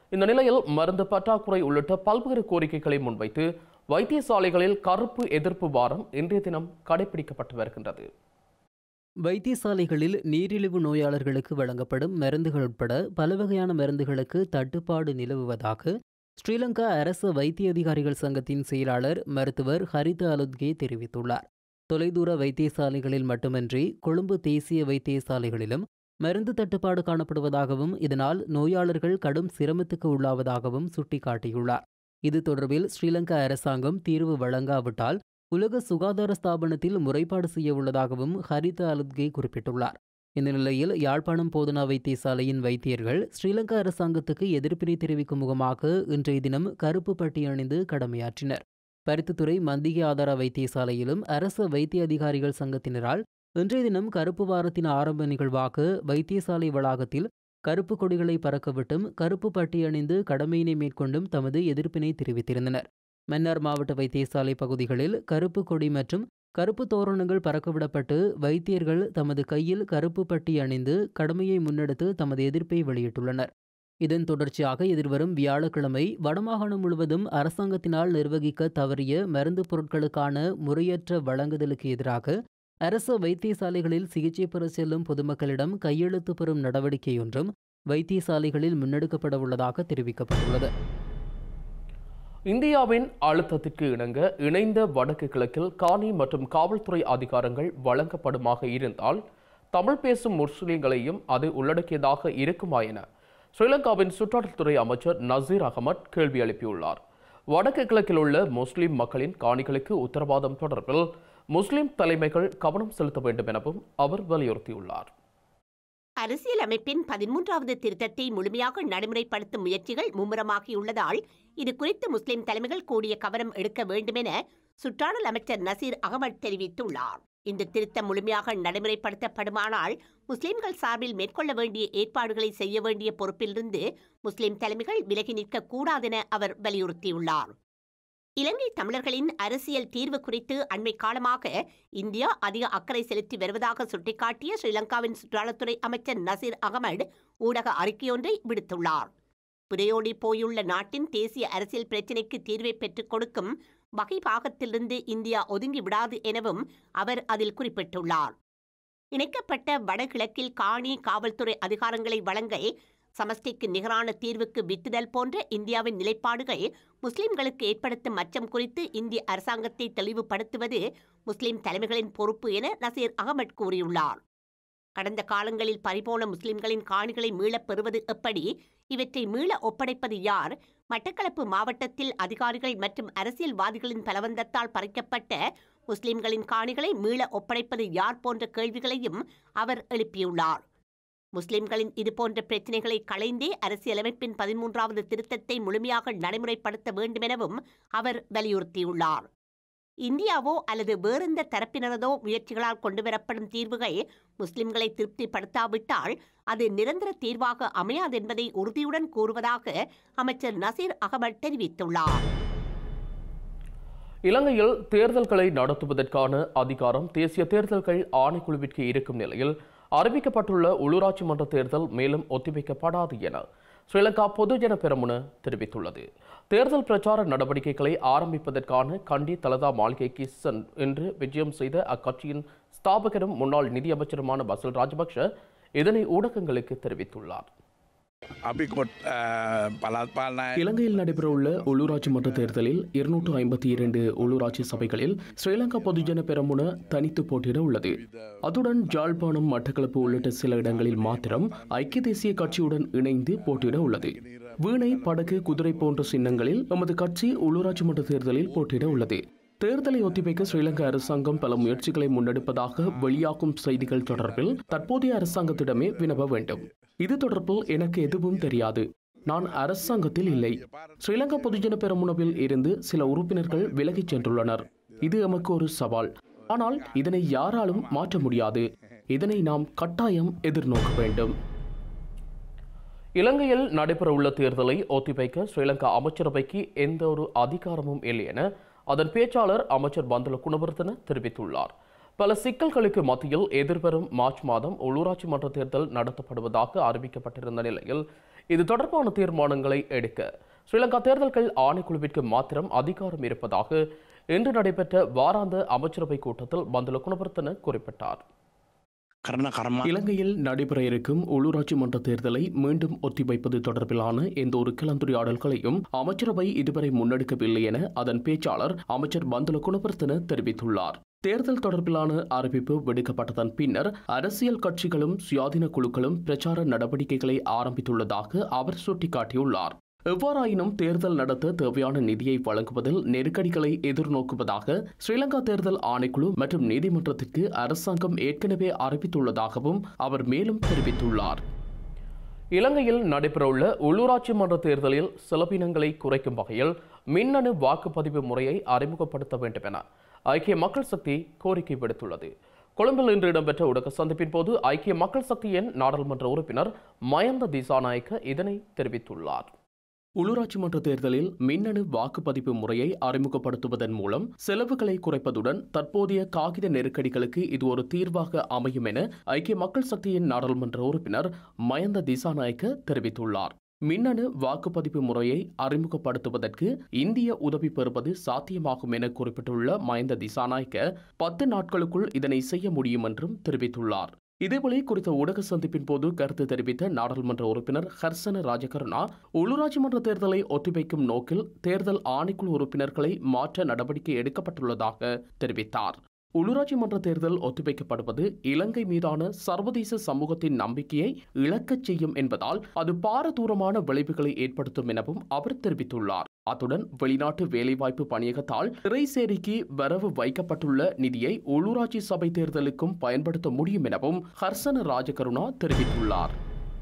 இந்த நிலையில் மருந்து பற்றாக்குறை உள்ளிட்ட பல்வேறு கோரிக்கைகளை முன்வைத்து வைத்தியசாலைகளில் கருப்பு எதிர்ப்பு வாரம் இன்றைய தினம் கடைபிடிக்கப்பட்டு வருகின்றது வைத்தியசாலைகளில் நீரிழிவு நோயாளர்களுக்கு வழங்கப்படும் மருந்துகள் உட்பட பல வகையான மருந்துகளுக்கு தட்டுப்பாடு நிலவுவதாக ஸ்ரீலங்கா அரசு வைத்திய அதிகாரிகள் சங்கத்தின் செயலாளர் மருத்துவர் ஹரித அலுத்கே தெரிவித்துள்ளார் தொலைதூர வைத்தியசாலைகளில் மட்டுமன்றி கொழும்பு தேசிய வைத்தியசாலைகளிலும் மருந்து தட்டுப்பாடு காணப்படுவதாகவும் இதனால் நோயாளர்கள் கடும் சிரமத்துக்கு உள்ளாவதாகவும் சுட்டிக்காட்டியுள்ளார் இது தொடர்பில் ஸ்ரீலங்கா அரசாங்கம் தீர்வு வழங்காவிட்டால் உலக சுகாதார ஸ்தாபனத்தில் முறைப்பாடு செய்ய உள்ளதாகவும் ஹரித அலுத்கே குறிப்பிட்டுள்ளார் இந்த நிலையில் யாழ்ப்பாணம் போதனா வைத்தியசாலையின் வைத்தியர்கள் ஸ்ரீலங்கா அரசாங்கத்துக்கு எதிர்ப்பினை தெரிவிக்கும் முகமாக இன்றைய தினம் கருப்பு பட்டி அணிந்து கடமையாற்றினர் பருத்தித்துறை மந்திய ஆதார வைத்தியசாலையிலும் அரசு வைத்திய அதிகாரிகள் சங்கத்தினரால் இன்றைய தினம் கருப்பு வாரத்தின் ஆரம்ப நிகழ்வாக வைத்தியசாலை வளாகத்தில் கருப்பு கொடிகளை பறக்கவிட்டும் கருப்பு பட்டி அணிந்து கடமையினை மேற்கொண்டும் தமது எதிர்ப்பினை தெரிவித்திருந்தனர் மன்னார் மாவட்ட வைத்தியசாலை பகுதிகளில் கருப்பு கொடி மற்றும் கருப்பு தோரணங்கள் பறக்கவிடப்பட்டு வைத்தியர்கள் தமது கையில் கருப்பு பட்டி அணிந்து கடமையை முன்னெடுத்து தமது எதிர்ப்பை வெளியிட்டுள்ளனர் இதன் தொடர்ச்சியாக எதிர்வரும் வியாழக்கிழமை வடமாகாணம் முழுவதும் அரசாங்கத்தினால் நிர்வகிக்க தவறிய மருந்து பொருட்களுக்கான முறையற்ற வழங்குதலுக்கு எதிராக அரசு வைத்தியசாலைகளில் சிகிச்சை பெற செல்லும் பொதுமக்களிடம் கையெழுத்து பெறும் நடவடிக்கையொன்றும் வைத்தியசாலைகளில் முன்னெடுக்கப்பட உள்ளதாக தெரிவிக்கப்பட்டுள்ளது இந்தியாவின் அழுத்தத்திற்கு இணங்க இணைந்த வடக்கு கிழக்கில் காணி மற்றும் காவல்துறை அதிகாரங்கள் வழங்கப்படுமாக இருந்தால் தமிழ் பேசும் முஸ்லிம்களையும் அது உள்ளடக்கியதாக இருக்குமா என ஸ்ரீலங்காவின் சுற்றுலாத்துறை அமைச்சர் நசீர் அகமட் கேள்வி எழுப்பியுள்ளார் வடக்கு கிழக்கில் உள்ள முஸ்லிம் மக்களின் காணிகளுக்கு உத்தரவாதம் தொடர்பில் முஸ்லிம் தலைமைகள் கவனம் செலுத்த வேண்டும் எனவும் அவர் வலியுறுத்தியுள்ளார் அரசியல் அமைப்பின் பதிமூன்றாவது திருத்தத்தை முழுமையாக நடைமுறைப்படுத்தும் முயற்சிகள் மும்முரமாகியுள்ளதால் இது குறித்து முஸ்லிம் தலைமைகள் கூடிய கவனம் எடுக்க வேண்டுமென சுற்றாடல் அமைச்சர் நசீர் அகமட் தெரிவித்துள்ளார் இந்த திருத்தம் முழுமையாக நடைமுறைப்படுத்தப்படுமானால் முஸ்லிம்கள் சார்பில் மேற்கொள்ள வேண்டிய ஏற்பாடுகளை செய்ய வேண்டிய பொறுப்பிலிருந்து முஸ்லிம் தலைமைகள் விலகி நிற்க கூடாதென அவர் வலியுறுத்தியுள்ளார் இலங்கை தமிழர்களின் அரசியல் தீர்வு குறித்து அண்மை காலமாக இந்தியா அதிக அக்கறை செலுத்தி வருவதாக சுட்டிக்காட்டிய ஸ்ரீலங்காவின் சுற்றுலாத்துறை அமைச்சர் நசீர் அகமட் ஊடக அறிக்கையொன்றை விடுத்துள்ளார் புதையோடி போயுள்ள நாட்டின் தேசிய அரசியல் பிரச்சினைக்கு தீர்வை பெற்றுக் கொடுக்கும் வகை பாகத்திலிருந்து இந்தியா ஒதுங்கி விடாது எனவும் அவர் அதில் குறிப்பிட்டுள்ளார் இணைக்கப்பட்ட வடகிழக்கில் காணி காவல்துறை அதிகாரங்களை வழங்க சமஷ்டிக்கு நிகரான தீர்வுக்கு வித்துதல் போன்ற இந்தியாவின் நிலைப்பாடுகள் முஸ்லிம்களுக்கு ஏற்படுத்தும் அச்சம் குறித்து இந்திய அரசாங்கத்தை தெளிவுபடுத்துவது முஸ்லிம் தலைமைகளின் பொறுப்பு என நசீர் அகமட் கூறியுள்ளார் கடந்த காலங்களில் பறிபோன முஸ்லிம்களின் காணிகளை மீளப் பெறுவது எப்படி இவற்றை மீள ஒப்படைப்பது யார் மட்டக்களப்பு மாவட்டத்தில் அதிகாரிகள் மற்றும் அரசியல்வாதிகளின் பலவந்தத்தால் பறிக்கப்பட்ட முஸ்லிம்களின் காணிகளை மீள ஒப்படைப்பது யார் போன்ற கேள்விகளையும் அவர் எழுப்பியுள்ளார் முஸ்லிம்களின் இதுபோன்ற பிரச்சினைகளை களைந்தே அரசியலமைப்பின் பதிமூன்றாவது திருத்தத்தை முழுமையாக நடைமுறைப்படுத்த வேண்டுமெனவும் அவர் வலியுறுத்தியுள்ளார் இந்தியாவோ அல்லது வேறெந்த தரப்பினரதோ முயற்சிகளால் கொண்டுவரப்படும் தீர்வுகள் முஸ்லிம்களை திருப்திப்படுத்தாவிட்டால் அது நிரந்தர தீர்வாக அமையாதென்பதை உறுதியுடன் கூறுவதாக அமைச்சர் நசீர் அகமட் தெரிவித்துள்ளார் இலங்கையில் தேர்தல்களை நடத்துவதற்கான அதிகாரம் தேசிய தேர்தல்கள் ஆணைக்குழுவிற்கு இருக்கும் நிலையில் அறிவிக்கப்பட்டுள்ள உள்ளூராட்சி மன்ற தேர்தல் மேலும் ஒத்திவைக்கப்படாது என ஸ்ரீலங்கா பொதுஜன பெரமுன தெரிவித்துள்ளது தேர்தல் பிரச்சார நடவடிக்கைகளை ஆரம்பிப்பதற்கான கண்டி தலதா மாளிகைக்கு சென் இன்று விஜயம் செய்த அக்கட்சியின் ஸ்தாபகரும் முன்னாள் நிதியமைச்சருமான பசில் ராஜபக்ஷ இதனை ஊடகங்களுக்கு தெரிவித்துள்ளார் අපි කොට් පලත් පාලනය இலங்கையில் நடைபெறவுள்ள உள்ளூராட்சி மன்ற தேர்தலில் இருநூற்று ஐம்பத்தி இரண்டு உள்ளூராட்சி சபைகளில் ஸ்ரீலங்கா பொதுஜன பெரமுன தனித்து போட்டியிட உள்ளது அதுடன் ஜாழ்ப்பாணம் மட்டக்களப்பு உள்ளிட்ட சில இடங்களில் மாத்திரம் ஐக்கிய தேசிய கட்சியுடன் இணைந்து போட்டியிட உள்ளது வீணை படகு குதிரை போன்ற சின்னங்களில் நமது கட்சி உள்ளூராட்சி மன்ற தேர்தலில் போட்டியிட உள்ளது தேர்தலை ஒத்திவைக்க ஸ்ரீலங்கா அரசாங்கம் பல முயற்சிகளை முன்னெடுப்பதாக வெளியாகும் செய்திகள் தொடர்பில் தற்போதைய அரசாங்கத்திடமே வினவ வேண்டும் இது தொடர்பில் எனக்கு எதுவும் தெரியாது நான் அரசாங்கத்தில் இல்லை ஸ்ரீலங்கா பொதுஜன பெரமுனவில் இருந்து சில உறுப்பினர்கள் விலகிச் சென்றுள்ளனர் இது எமக்கு ஒரு சவால் ஆனால் இதனை யாராலும் மாற்ற முடியாது இதனை நாம் கட்டாயம் எதிர்நோக்க வேண்டும் இலங்கையில் நடைபெறவுள்ள தேர்தலை ஒத்திவைக்க ஸ்ரீலங்கா அமைச்சரவைக்கு எந்த ஒரு அதிகாரமும் இல்லை என அதன் பேச்சாளர் அமைச்சர் பந்துல குணவர்தன தெரிவித்துள்ளார் பல சிக்கல்களுக்கு மத்தியில் எதிர்வரும் மார்ச் மாதம் உள்ளூராட்சி மன்ற தேர்தல் நடத்தப்படுவதாக அறிவிக்கப்பட்டிருந்த நிலையில் இது தொடர்பான தீர்மானங்களை எடுக்க ஸ்ரீலங்கா தேர்தல்கள் ஆணைக்குழுவிற்கு மாத்திரம் அதிகாரம் இருப்பதாக இன்று நடைபெற்ற வாராந்த அமைச்சரவை கூட்டத்தில் பந்துல குணவர்த்தன குறிப்பிட்டார் කරන කර්ම இலங்கையில் நடைபெற இருக்கும் உள்ளூராட்சி மன்ற தேர்தலை மீண்டும் ஒத்திவைப்பது தொடர்பிலான எந்த ஒரு கலந்துரையாடல்களையும் அமைச்சரவை இதுவரை முன்னெடுக்கவில்லை என அதன் பேச்சாளர் அமைச்சர் பந்துல குணவர்த்தன தெரிவித்துள்ளார் தேர்தல் தொடர்பிலான அறிவிப்பு விடுக்கப்பட்டதன் பின்னர் அரசியல் கட்சிகளும் சுயாதீன குழுக்களும் பிரச்சார நடவடிக்கைகளை ஆரம்பித்துள்ளதாக அவர் சுட்டிக்காட்டியுள்ளார் எவ்வாறாயினும் தேர்தல் நடத்த தேவையான நிதியை வழங்குவதில் நெருக்கடிகளை எதிர்நோக்குவதாக ஸ்ரீலங்கா தேர்தல் ஆணைக்குழு மற்றும் நீதிமன்றத்திற்கு அரசாங்கம் ஏற்கனவே அறிவித்துள்ளதாகவும் அவர் மேலும் தெரிவித்துள்ளார் இலங்கையில் நடைபெறவுள்ள உள்ளூராட்சி மன்ற தேர்தலில் செலவினங்களை குறைக்கும் வகையில் மின்னணு வாக்குப்பதிவு முறையை அறிமுகப்படுத்த வேண்டும் என ஐக்கிய மக்கள் சக்தி கோரிக்கை விடுத்துள்ளது கொழும்பில் இன்று இடம்பெற்ற ஊடக சந்திப்பின் போது ஐக்கிய மக்கள் சக்தியின் நாடாளுமன்ற உறுப்பினர் மயந்த திசாநாயக்க இதனை தெரிவித்துள்ளார் உள்ளூராட்சி மன்ற தேர்தலில் மின்னணு வாக்குப்பதிவு முறையை அறிமுகப்படுத்துவதன் மூலம் செலவுகளை குறைப்பதுடன் தற்போதைய காகித நெருக்கடிகளுக்கு இது ஒரு தீர்வாக அமையும் என ஐக்கிய மக்கள் சக்தியின் நாடாளுமன்ற உறுப்பினர் மயந்த திசாநாயக்க தெரிவித்துள்ளார் மின்னணு வாக்குப்பதிவு முறையை அறிமுகப்படுத்துவதற்கு இந்திய உதவி பெறுவது சாத்தியமாகும் என குறிப்பிட்டுள்ள மயந்த திசாநாயக்க பத்து நாட்களுக்குள் இதனை செய்ய முடியும் என்றும் தெரிவித்துள்ளார் இதேவேளை குறித்த ஊடக சந்திப்பின் போது கருத்து தெரிவித்த நாடாளுமன்ற உறுப்பினர் ஹர்சன ராஜகருணா உள்ளூராட்சி மன்ற தேர்தலை ஒத்திவைக்கும் நோக்கில் தேர்தல் ஆணைக்குழு உறுப்பினர்களை மாற்ற நடவடிக்கை எடுக்கப்பட்டுள்ளதாக தெரிவித்தார் உள்ளூராட்சி மன்ற தேர்தல் ஒத்திவைக்கப்படுவது இலங்கை மீதான சர்வதேச சமூகத்தின் நம்பிக்கையை இழக்கச் செய்யும் என்பதால் அது பாரதூரமான விளைவுகளை ஏற்படுத்தும் எனவும் அவர் தெரிவித்துள்ளார் அத்துடன் வெளிநாட்டு வேலைவாய்ப்பு பணியகத்தால் திரைசேரிக்கு வரவு வைக்கப்பட்டுள்ள நிதியை உள்ளூராட்சி சபை தேர்தலுக்கும் பயன்படுத்த முடியும் எனவும் ஹர்சன ராஜகருணா தெரிவித்துள்ளார்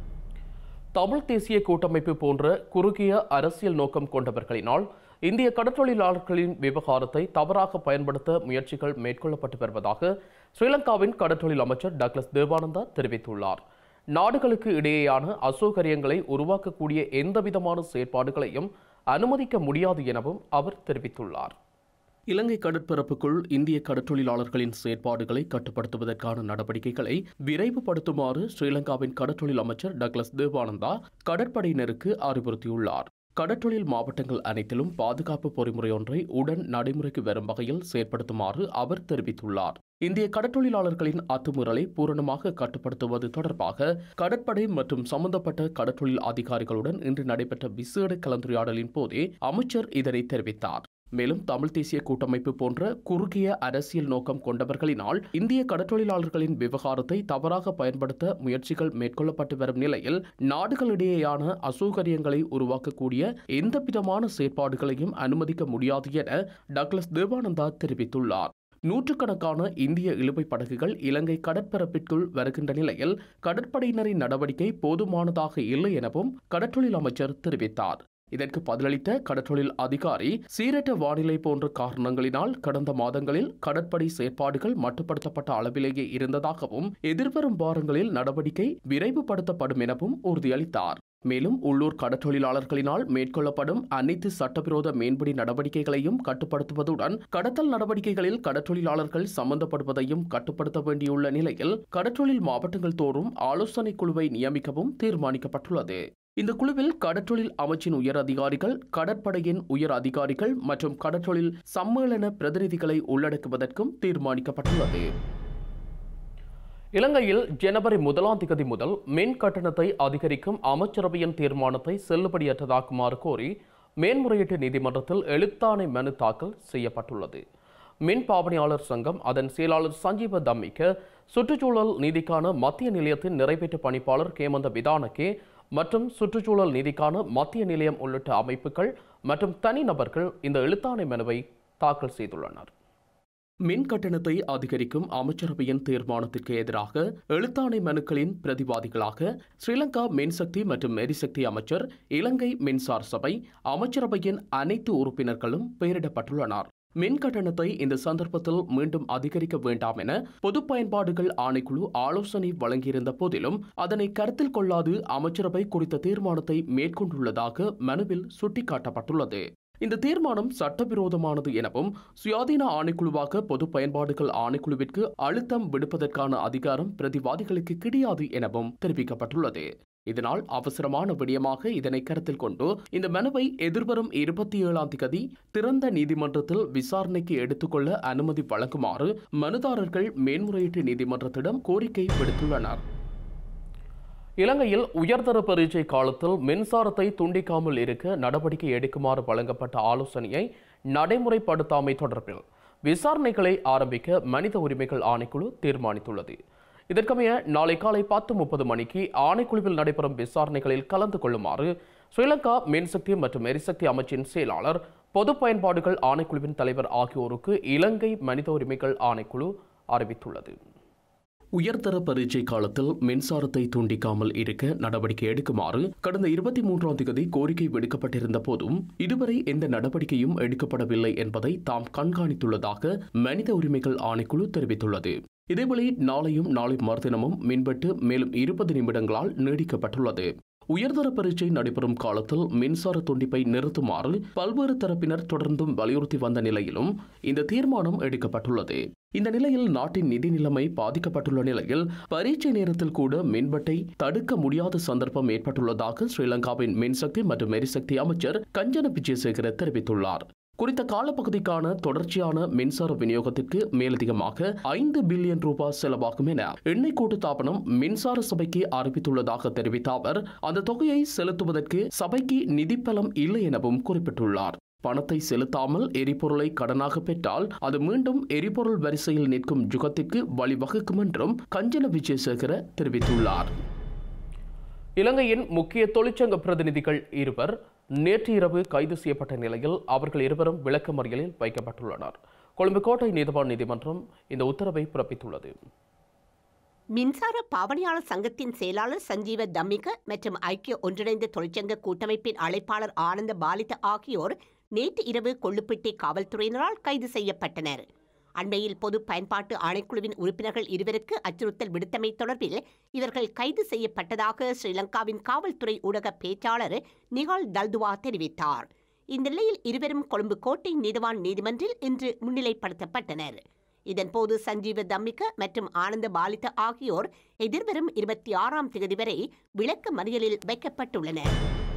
தமிழ் தேசிய கூட்டமைப்பு போன்ற குறுகிய அரசியல் நோக்கம் கொண்டவர்களினால் இந்திய கடற்றொழிலாளர்களின் விவகாரத்தை தவறாக பயன்படுத்த முயற்சிகள் மேற்கொள்ளப்பட்டு வருவதாக ஸ்ரீலங்காவின் கடற்றொழில் அமைச்சர் டக்ளஸ் தேவானந்தா தெரிவித்துள்ளார் நாடுகளுக்கு இடையேயான அசௌகரியங்களை உருவாக்கக்கூடிய எந்தவிதமான செயற்பாடுகளையும் அனுமதிக்க முடியாது எனவும் அவர் தெரிவித்துள்ளார் இலங்கை கடற்பரப்புக்குள் இந்திய கடற்றொழிலாளர்களின் செயற்பாடுகளை கட்டுப்படுத்துவதற்கான நடவடிக்கைகளை விரைவுபடுத்துமாறு ஸ்ரீலங்காவின் கடற்றொழில் அமைச்சர் டக்ளஸ் தேவானந்தா கடற்படையினருக்கு அறிவுறுத்தியுள்ளார் கடற்றொழில் மாவட்டங்கள் அனைத்திலும் பாதுகாப்பு பொறிமுறை ஒன்றை உடன் நடைமுறைக்கு வரும் வகையில் செயற்படுத்துமாறு அவர் தெரிவித்துள்ளார் இந்திய கடற்றொழிலாளர்களின் அத்துமீறலை பூரணமாக கட்டுப்படுத்துவது தொடர்பாக கடற்படை மற்றும் சம்பந்தப்பட்ட கடற்றொழில் அதிகாரிகளுடன் இன்று நடைபெற்ற விசேட கலந்துரையாடலின் போதே அமைச்சர் இதனை தெரிவித்தார் மேலும் தமிழ் தேசிய கூட்டமைப்பு போன்ற குறுகிய அரசியல் நோக்கம் கொண்டவர்களினால் இந்திய கடற்றொழிலாளர்களின் விவகாரத்தை தவறாக பயன்படுத்த முயற்சிகள் மேற்கொள்ளப்பட்டு வரும் நிலையில் நாடுகளிடையேயான அசௌகரியங்களை உருவாக்கக்கூடிய எந்தவிதமான செயற்பாடுகளையும் அனுமதிக்க முடியாது என டக்ளஸ் தேவானந்தா தெரிவித்துள்ளார் நூற்றுக்கணக்கான இந்திய இழுவை படகுகள் இலங்கை கடற்பரப்பிற்குள் வருகின்ற நிலையில் கடற்படையினரின் நடவடிக்கை போதுமானதாக இல்லை எனவும் கடற்றொழில் அமைச்சர் தெரிவித்தார் இதற்கு பதிலளித்த கடற்றொழில் அதிகாரி சீரற்ற வானிலை போன்ற காரணங்களினால் கடந்த மாதங்களில் கடற்படை செயற்பாடுகள் மட்டுப்படுத்தப்பட்ட அளவிலேயே இருந்ததாகவும் எதிர்வரும் வாரங்களில் நடவடிக்கை விரைவுபடுத்தப்படும் எனவும் உறுதியளித்தார் மேலும் உள்ளூர் கடற்றொழிலாளர்களினால் மேற்கொள்ளப்படும் அனைத்து சட்டவிரோத மேன்படி நடவடிக்கைகளையும் கட்டுப்படுத்துவதுடன் கடத்தல் நடவடிக்கைகளில் கடற்றொழிலாளர்கள் சம்பந்தப்படுவதையும் கட்டுப்படுத்த வேண்டியுள்ள நிலையில் கடற்றொழில் மாவட்டங்கள் தோறும் ஆலோசனை குழுவை நியமிக்கவும் தீர்மானிக்கப்பட்டுள்ளது இந்த குழுவில் கடற்றொழில் அமைச்சின் உயர் அதிகாரிகள் கடற்படையின் உயர் அதிகாரிகள் மற்றும் கடற்றொழில் சம்மேளன பிரதிநிதிகளை உள்ளடக்குவதற்கும் தீர்மானிக்கப்பட்டுள்ளது இலங்கையில் ஜனவரி முதலாம் திகதி முதல் மின் கட்டணத்தை அதிகரிக்கும் அமைச்சரவையின் தீர்மானத்தை செல்லுபடியற்றதாக்குமாறு கோரி மேன்முறையீட்டு நீதிமன்றத்தில் எழுத்தாணை மனு தாக்கல் செய்யப்பட்டுள்ளது மின் பாவனையாளர் சங்கம் அதன் செயலாளர் சஞ்சீவ தம்மிக்க சுற்றுச்சூழல் நீதிக்கான மத்திய நிலையத்தின் நிறைவேற்று பணிப்பாளர் கேமந்த விதானகே மற்றும் சுற்றுச்சூழல் நீதிக்கான மத்திய நிலையம் உள்ளிட்ட அமைப்புகள் மற்றும் தனிநபர்கள் இந்த எழுத்தாணை மனுவை தாக்கல் செய்துள்ளனர் மின் கட்டணத்தை அதிகரிக்கும் அமைச்சரவையின் தீர்மானத்திற்கு எதிராக எழுத்தாணை மனுக்களின் பிரதிவாதிகளாக ஸ்ரீலங்கா மின்சக்தி மற்றும் எரிசக்தி அமைச்சர் இலங்கை மின்சார சபை அமைச்சரவையின் அனைத்து உறுப்பினர்களும் பெயரிடப்பட்டுள்ளனர் மின் கட்டணத்தை இந்த சந்தர்ப்பத்தில் மீண்டும் அதிகரிக்க வேண்டாம் என பொது பயன்பாடுகள் ஆணைக்குழு ஆலோசனை வழங்கியிருந்த போதிலும் அதனை கருத்தில் கொள்ளாது அமைச்சரவை குறித்த தீர்மானத்தை மேற்கொண்டுள்ளதாக மனுவில் சுட்டிக்காட்டப்பட்டுள்ளது இந்த தீர்மானம் சட்டவிரோதமானது எனவும் சுயாதீன ஆணைக்குழுவாக பொது பயன்பாடுகள் ஆணைக்குழுவிற்கு அழுத்தம் விடுப்பதற்கான அதிகாரம் பிரதிவாதிகளுக்கு கிடையாது எனவும் தெரிவிக்கப்பட்டுள்ளது இதனால் அவசரமான விடயமாக இதனை கருத்தில் கொண்டு இந்த மனுவை எதிர்வரும் இருபத்தி ஏழாம் தேதி திறந்த நீதிமன்றத்தில் விசாரணைக்கு எடுத்துக்கொள்ள அனுமதி வழங்குமாறு மனுதாரர்கள் மேன்முறையீட்டு நீதிமன்றத்திடம் கோரிக்கை விடுத்துள்ளனர் இலங்கையில் உயர்தர பரீட்சை காலத்தில் மின்சாரத்தை துண்டிக்காமல் இருக்க நடவடிக்கை எடுக்குமாறு வழங்கப்பட்ட ஆலோசனையை நடைமுறைப்படுத்தாமை தொடர்பில் விசாரணைகளை ஆரம்பிக்க மனித உரிமைகள் ஆணைக்குழு தீர்மானித்துள்ளது இதற்கமைய நாளை காலை பத்து முப்பது மணிக்கு ஆணைக்குழுவில் நடைபெறும் விசாரணைகளில் கலந்து கொள்ளுமாறு ஸ்ரீலங்கா மின்சக்தி மற்றும் எரிசக்தி அமைச்சின் செயலாளர் பொது பயன்பாடுகள் ஆணைக்குழுவின் தலைவர் ஆகியோருக்கு இலங்கை மனித உரிமைகள் ஆணைக்குழு அறிவித்துள்ளது உயர்தர பரீட்சை காலத்தில் மின்சாரத்தை துண்டிக்காமல் இருக்க நடவடிக்கை எடுக்குமாறு கடந்த இருபத்தி மூன்றாம் தேதி கோரிக்கை விடுக்கப்பட்டிருந்த போதும் இதுவரை எந்த நடவடிக்கையும் எடுக்கப்படவில்லை என்பதை தாம் கண்காணித்துள்ளதாக மனித உரிமைகள் ஆணைக்குழு தெரிவித்துள்ளது இதேவேளை நாளையும் நாளை மறுதினமும் மின்வெட்டு மேலும் இருபது நிமிடங்களால் நீடிக்கப்பட்டுள்ளது உயர்தர பரீட்சை நடைபெறும் காலத்தில் மின்சார துண்டிப்பை நிறுத்துமாறு பல்வேறு தரப்பினர் தொடர்ந்தும் வலியுறுத்தி வந்த நிலையிலும் இந்த தீர்மானம் எடுக்கப்பட்டுள்ளது இந்த நிலையில் நாட்டின் நிதி நிலைமை பாதிக்கப்பட்டுள்ள நிலையில் பரீட்சை நேரத்தில் கூட மின்வெட்டை தடுக்க முடியாத சந்தர்ப்பம் ஏற்பட்டுள்ளதாக ஸ்ரீலங்காவின் மின்சக்தி மற்றும் எரிசக்தி அமைச்சர் கஞ்சன விஜயசேகர தெரிவித்துள்ளார் குறித்த காலப்பகுதிக்கான தொடர்ச்சியான மின்சார விநியோகத்திற்கு மேலதிகமாக ஐந்து பில்லியன் ரூபாய் செலவாகும் என எண்ணெய் கூட்டு தாபனம் மின்சார சபைக்கு அறிவித்துள்ளதாக தெரிவித்த அவர் அந்த தொகையை செலுத்துவதற்கு சபைக்கு நிதிப்பலம் இல்லை எனவும் குறிப்பிட்டுள்ளார் பணத்தை செலுத்தாமல் எரிபொருளை கடனாக பெற்றால் அது மீண்டும் எரிபொருள் வரிசையில் நிற்கும் யுகத்திற்கு வழிவகுக்கும் என்றும் கஞ்சன விஜயசேகர தெரிவித்துள்ளார் இலங்கையின் முக்கிய தொழிற்சங்க பிரதிநிதிகள் இருவர் நேற்று இரவு கைது செய்யப்பட்ட நிலையில் அவர்கள் இருவரும் விளக்கமறியலில் வைக்கப்பட்டுள்ளனர் கொழும்பு கோட்டை நீதவான் நீதிமன்றம் இந்த உத்தரவை பிறப்பித்துள்ளது மின்சார பாவனையாளர் சங்கத்தின் செயலாளர் சஞ்சீவ தம்மிக மற்றும் ஐக்கிய ஒன்றிணைந்த தொழிற்சங்க கூட்டமைப்பின் அழைப்பாளர் ஆனந்த பாலித ஆகியோர் நேற்று இரவு கொள்ளுப்பிட்டி காவல்துறையினரால் கைது செய்யப்பட்டனர் அண்மையில் பொது பயன்பாட்டு ஆணைக்குழுவின் உறுப்பினர்கள் இருவருக்கு அச்சுறுத்தல் விடுத்தமை தொடர்பில் இவர்கள் கைது செய்யப்பட்டதாக ஸ்ரீலங்காவின் காவல்துறை ஊடக பேச்சாளர் நிகால் தல்துவா தெரிவித்தார் இந்நிலையில் இருவரும் கொழும்பு கோட்டை நீதிவான் நீதிமன்றில் இன்று முன்னிலைப்படுத்தப்பட்டனர் இதன்போது சஞ்சீவ தம்மிக மற்றும் ஆனந்த பாலித ஆகியோர் எதிர்வரும் இருபத்தி ஆறாம் தேதி வரை விளக்க மறியலில் வைக்கப்பட்டுள்ளனர்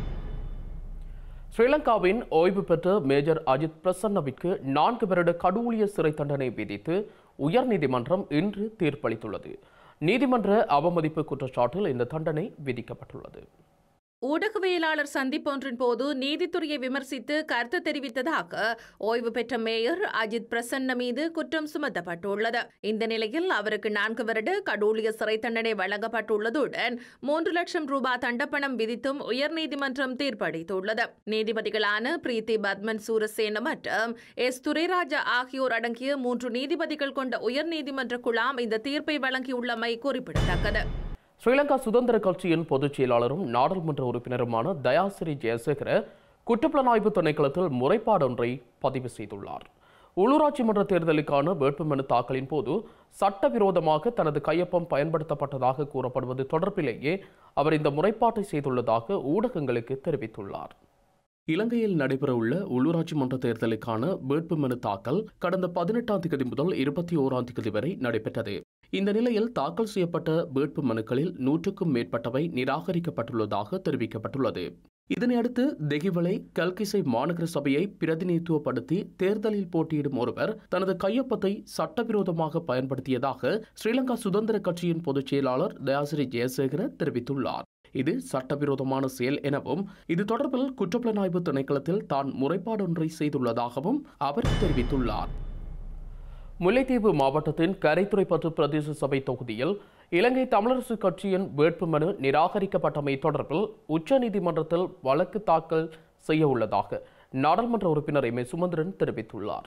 ஸ்ரீலங்காவின் ஓய்வு பெற்ற மேஜர் அஜித் பிரசன்னவிற்கு நான்கு வருட கடூழிய சிறை தண்டனை விதித்து உயர்நீதிமன்றம் இன்று தீர்ப்பளித்துள்ளது நீதிமன்ற அவமதிப்பு குற்றச்சாட்டில் இந்த தண்டனை விதிக்கப்பட்டுள்ளது ஊடகவியலாளர் சந்திப்பொன்றின் போது நீதித்துறையை விமர்சித்து கருத்து தெரிவித்ததாக ஓய்வு பெற்ற மேயர் அஜித் பிரசன்ன மீது குற்றம் சுமத்தப்பட்டுள்ளது இந்த நிலையில் அவருக்கு நான்கு வருட கடூழிய சிறை தண்டனை வழங்கப்பட்டுள்ளதுடன் மூன்று லட்சம் ரூபாய் தண்டப்பணம் விதித்தும் உயர்நீதிமன்றம் தீர்ப்பளித்துள்ளது நீதிபதிகளான பிரீத்தி பத்மன் சூரசேன மற்றும் எஸ் துரைராஜா ஆகியோர் அடங்கிய மூன்று நீதிபதிகள் கொண்ட உயர்நீதிமன்ற குழாம் இந்த தீர்ப்பை வழங்கியுள்ளமை குறிப்பிடத்தக்கது ஸ்ரீலங்கா சுதந்திர கட்சியின் பொதுச் செயலாளரும் நாடாளுமன்ற உறுப்பினருமான தயாசிரி ஜெயசேகர குற்றப்புலனாய்வு திணைக்களத்தில் முறைப்பாடு ஒன்றை பதிவு செய்துள்ளார் உள்ளூராட்சி மன்ற தேர்தலுக்கான வேட்புமனு தாக்கலின் போது சட்டவிரோதமாக தனது கையொப்பம் பயன்படுத்தப்பட்டதாக கூறப்படுவது தொடர்பிலேயே அவர் இந்த முறைப்பாட்டை செய்துள்ளதாக ஊடகங்களுக்கு தெரிவித்துள்ளார் இலங்கையில் நடைபெறவுள்ள உள்ளூராட்சி மன்ற தேர்தலுக்கான வேட்புமனு தாக்கல் கடந்த பதினெட்டாம் தேதி முதல் இருபத்தி ஓராம் தேதி வரை நடைபெற்றது இந்த நிலையில் தாக்கல் செய்யப்பட்ட வேட்பு மனுக்களில் நூற்றுக்கும் மேற்பட்டவை நிராகரிக்கப்பட்டுள்ளதாக தெரிவிக்கப்பட்டுள்ளது இதனையடுத்து தெகிவலை கல்கிசை மாநகர சபையை பிரதிநிதித்துவப்படுத்தி தேர்தலில் போட்டியிடும் ஒருவர் தனது கையொப்பத்தை சட்டவிரோதமாக பயன்படுத்தியதாக ஸ்ரீலங்கா சுதந்திர கட்சியின் பொதுச் செயலாளர் தயாசிரி ஜெயசேகர தெரிவித்துள்ளார் இது சட்டவிரோதமான செயல் எனவும் இது தொடர்பில் குற்றப்புலனாய்வு திணைக்களத்தில் தான் முறைப்பாடொன்றை செய்துள்ளதாகவும் அவர் தெரிவித்துள்ளார் முல்லைத்தீவு மாவட்டத்தின் கரைத்துறைப்பற்று பிரதேச சபை தொகுதியில் இலங்கை தமிழரசு கட்சியின் வேட்புமனு நிராகரிக்கப்பட்டமை தொடர்பில் உச்சநீதிமன்றத்தில் வழக்கு தாக்கல் செய்ய உள்ளதாக நாடாளுமன்ற உறுப்பினர் எம் ஏ சுமந்திரன் தெரிவித்துள்ளார்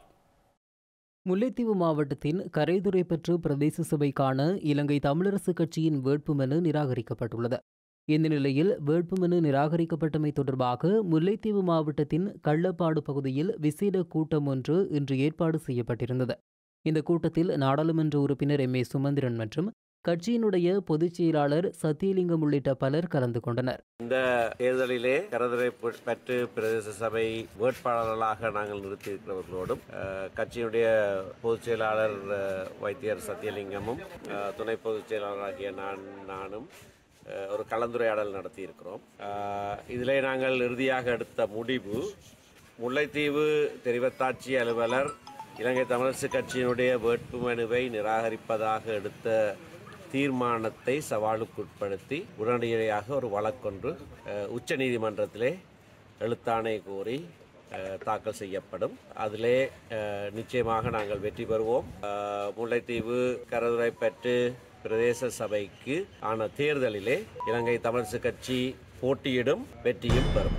முல்லைத்தீவு மாவட்டத்தின் கரைதுறைப்பற்று பிரதேச சபைக்கான இலங்கை தமிழரசு கட்சியின் வேட்புமனு நிராகரிக்கப்பட்டுள்ளது இந்த நிலையில் வேட்புமனு நிராகரிக்கப்பட்டமை தொடர்பாக முல்லைத்தீவு மாவட்டத்தின் கள்ளப்பாடு பகுதியில் விசேட கூட்டம் ஒன்று இன்று ஏற்பாடு செய்யப்பட்டிருந்தது இந்த கூட்டத்தில் நாடாளுமன்ற உறுப்பினர் எம் ஏ சுமந்திரன் மற்றும் கட்சியினுடைய பொதுச் செயலாளர் சத்தியலிங்கம் உள்ளிட்ட பலர் கலந்து கொண்டனர் இந்த தேர்தலிலே கரதுரை பற்று பிரதேச சபை வேட்பாளர்களாக நாங்கள் நிறுத்தியிருக்கிறவர்களோடும் அஹ், கட்சியினுடைய பொதுச் செயலாளர் அஹ், வைத்தியர் சத்தியலிங்கமும் அஹ், துணை பொதுச் செயலாளராகிய நான் நானும் அஹ், ஒரு கலந்துரையாடல் நடத்தியிருக்கிறோம் அஹ், இதிலே நாங்கள் இறுதியாக எடுத்த முடிவு முல்லைத்தீவு தெரிவத்தாட்சி அலுவலர் இலங்கை தமிழரசு கட்சியினுடைய வேட்புமனுவை நிராகரிப்பதாக எடுத்த தீர்மானத்தை சவாலுக்குட்படுத்தி உடனடியாக ஒரு வழக்கொன்று அஹ், உச்ச நீதிமன்றத்திலே எழுத்தாணை கோரி அஹ், தாக்கல் செய்யப்படும் அதிலே அஹ், நிச்சயமாக நாங்கள் வெற்றி பெறுவோம் அஹ், முல்லைத்தீவு கரதுரைப்பற்று பிரதேச சபைக்கு ஆன தேர்தலிலே இலங்கை தமிழரசு கட்சி போட்டியிடும் வெற்றியும் பெறும்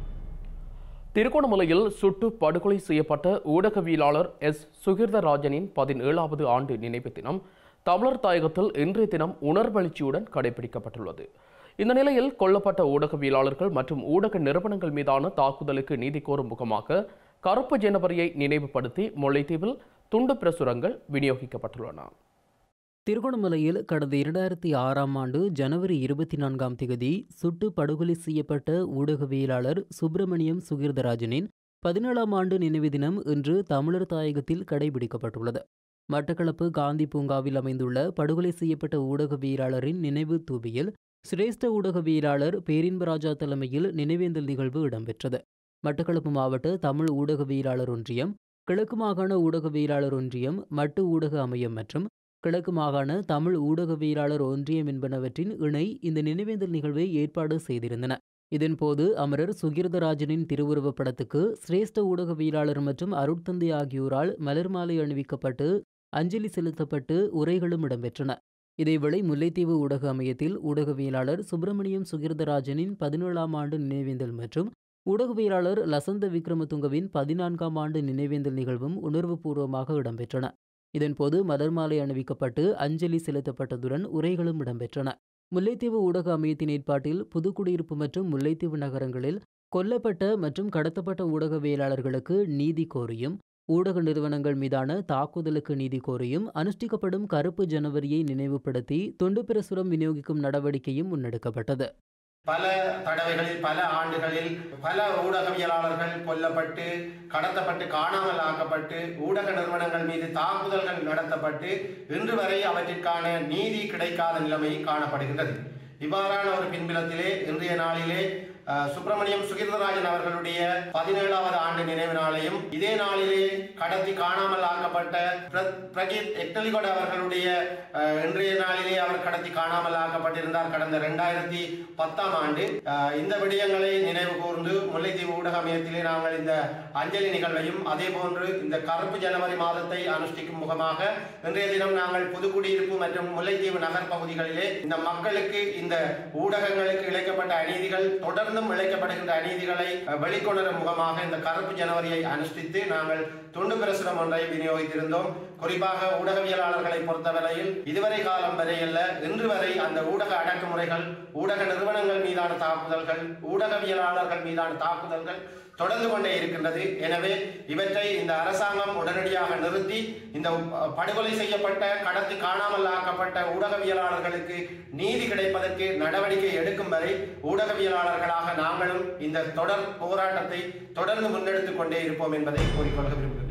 திருகோணமலையில் சுட்டு படுகொலை செய்யப்பட்ட ஊடகவியலாளர் எஸ் சுகிர்தராஜனின் பதினேழாவது ஆண்டு நினைவு தினம் தமிழர் தாயகத்தில் இன்றைய தினம் உணர்வெழுச்சியுடன் கடைபிடிக்கப்பட்டுள்ளது இந்த நிலையில் கொல்லப்பட்ட ஊடகவியலாளர்கள் மற்றும் ஊடக நிறுவனங்கள் மீதான தாக்குதலுக்கு நீதி கோரும் முகமாக கருப்பு ஜனவரியை நினைவுபடுத்தி முல்லைத்தீவில் துண்டு பிரசுரங்கள் விநியோகிக்கப்பட்டுள்ளன திருகோணமலையில் கடந்த இரண்டாயிரத்தி ஆறாம் ஆண்டு ஜனவரி இருபத்தி நான்காம் திகதி சுட்டு படுகொலை செய்யப்பட்ட ஊடகவியலாளர் சுப்பிரமணியம் சுகீர்தராஜனின் பதினேழாம் ஆண்டு நினைவு தினம் இன்று தமிழர் தாயகத்தில் கடைபிடிக்கப்பட்டுள்ளது மட்டக்களப்பு காந்தி பூங்காவில் அமைந்துள்ள படுகொலை செய்யப்பட்ட ஊடகவியலாளரின் நினைவு தூபியில் சிரேஷ்ட ஊடகவியலாளர் பேரின்பராஜா தலைமையில் நினைவேந்தல் நிகழ்வு இடம்பெற்றது மட்டக்களப்பு மாவட்ட தமிழ் ஊடகவியலாளர் ஒன்றியம் கிழக்கு மாகாண ஊடகவியலாளர் ஒன்றியம் மட்டு ஊடக அமையம் மற்றும் கிழக்கு மாகாண தமிழ் ஊடகவியலாளர் ஒன்றியம் என்பனவற்றின் இணை இந்த நினைவேந்தல் நிகழ்வை ஏற்பாடு செய்திருந்தன இதன்போது அமரர் சுகிர்தராஜனின் திருவுருவப் படத்துக்கு சிரேஷ்ட ஊடகவியலாளர் மற்றும் அருட்தந்தை ஆகியோரால் மலர் மாலை அணிவிக்கப்பட்டு அஞ்சலி செலுத்தப்பட்டு உரைகளும் இடம்பெற்றன இதேவேளை முல்லைத்தீவு ஊடக அமையத்தில் ஊடகவியலாளர் சுப்பிரமணியம் சுகிர்தராஜனின் பதினேழாம் ஆண்டு நினைவேந்தல் மற்றும் ஊடகவியலாளர் லசந்த விக்ரமதுங்கவின் பதினான்காம் ஆண்டு நினைவேந்தல் நிகழ்வும் உணர்வுபூர்வமாக இடம்பெற்றன இதன்போது மலர் மாலை அணிவிக்கப்பட்டு அஞ்சலி செலுத்தப்பட்டதுடன் உரைகளும் இடம்பெற்றன முல்லைத்தீவு ஊடக அமையத்தின் ஏற்பாட்டில் புதுக்குடியிருப்பு மற்றும் முல்லைத்தீவு நகரங்களில் கொல்லப்பட்ட மற்றும் கடத்தப்பட்ட ஊடகவியலாளர்களுக்கு நீதி கோரியும் ஊடக நிறுவனங்கள் மீதான தாக்குதலுக்கு நீதி கோரியும் அனுஷ்டிக்கப்படும் கருப்பு ஜனவரியை நினைவுபடுத்தி தொண்டு பிரசுரம் விநியோகிக்கும் நடவடிக்கையும் முன்னெடுக்கப்பட்டது பல தடவைகளில் பல ஆண்டுகளில் பல ஊடகவியலாளர்கள் கொல்லப்பட்டு கடத்தப்பட்டு காணாமல் ஆக்கப்பட்டு ஊடக நிறுவனங்கள் மீது தாக்குதல்கள் நடத்தப்பட்டு இன்று வரை அவற்றிற்கான நீதி கிடைக்காத நிலைமை காணப்படுகின்றது இவ்வாறான ஒரு பின்புலத்திலே இன்றைய நாளிலே அஹ், சுப்பிரமணியம் சுகிர்தராஜன் அவர்களுடைய பதினேழாவது ஆண்டு நினைவு நாளையும் இதே நாளிலே கடத்தி காணாமல் ஆக்கப்பட்ட பிர- பிரஜித் எக்டலிகோட் அவர்களுடைய அஹ், இன்றைய நாளிலே அவர் கடத்தி காணாமல் ஆக்கப்பட்டிருந்தார் கடந்த இரண்டாயிரத்தி பத்தாம் ஆண்டு அஹ், இந்த விடயங்களை நினைவு கூர்ந்து முல்லைத்தீவு ஊடக மையத்திலே நாங்கள் இந்த அஞ்சலி நிகழ்வையும் அதே போன்று இந்த கருப்பு ஜனவரி மாதத்தை அனுஷ்டிக்கும் முகமாக இன்றைய தினம் நாங்கள் புதுக்குடியிருப்பு மற்றும் முல்லைத்தீவு நகர் பகுதிகளிலே இந்த மக்களுக்கு இந்த ஊடகங்களுக்கு இழைக்கப்பட்ட அநீதிகள் தொடர்ந்தும் இழைக்கப்படுகின்ற அநீதிகளை அஹ், வெளிக்கொணரும் முகமாக இந்த கருப்பு ஜனவரியை அனுஷ்டித்து நாங்கள் துண்டு பிரசுரம் ஒன்றை விநியோகித்திருந்தோம் குறிப்பாக ஊடகவியலாளர்களை பொறுத்தவரையில் இதுவரை காலம் வரையல்ல இன்று வரை அந்த ஊடக அடக்குமுறைகள் ஊடக நிறுவனங்கள் மீதான தாக்குதல்கள் ஊடகவியலாளர்கள் மீதான தாக்குதல்கள் தொடர்ந்து கொண்டே இருக்கின்றது எனவே இவற்றை இந்த அரசாங்கம் உடனடியாக நிறுத்தி இந்த அஹ், படுகொலை செய்யப்பட்ட கடத்தி காணாமல் ஆக்கப்பட்ட ஊடகவியலாளர்களுக்கு நீதி கிடைப்பதற்கு நடவடிக்கை எடுக்கும் வரை ஊடகவியலாளர்களாக நாங்களும் இந்த தொடர் போராட்டத்தை தொடர்ந்து முன்னெடுத்துக் கொண்டே இருப்போம் என்பதை கூறிக்கொள்ள விரும்புகிறேன்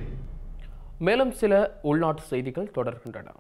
மேலும் சில உள்நாட்டு செய்திகள் தொடர்கின்றன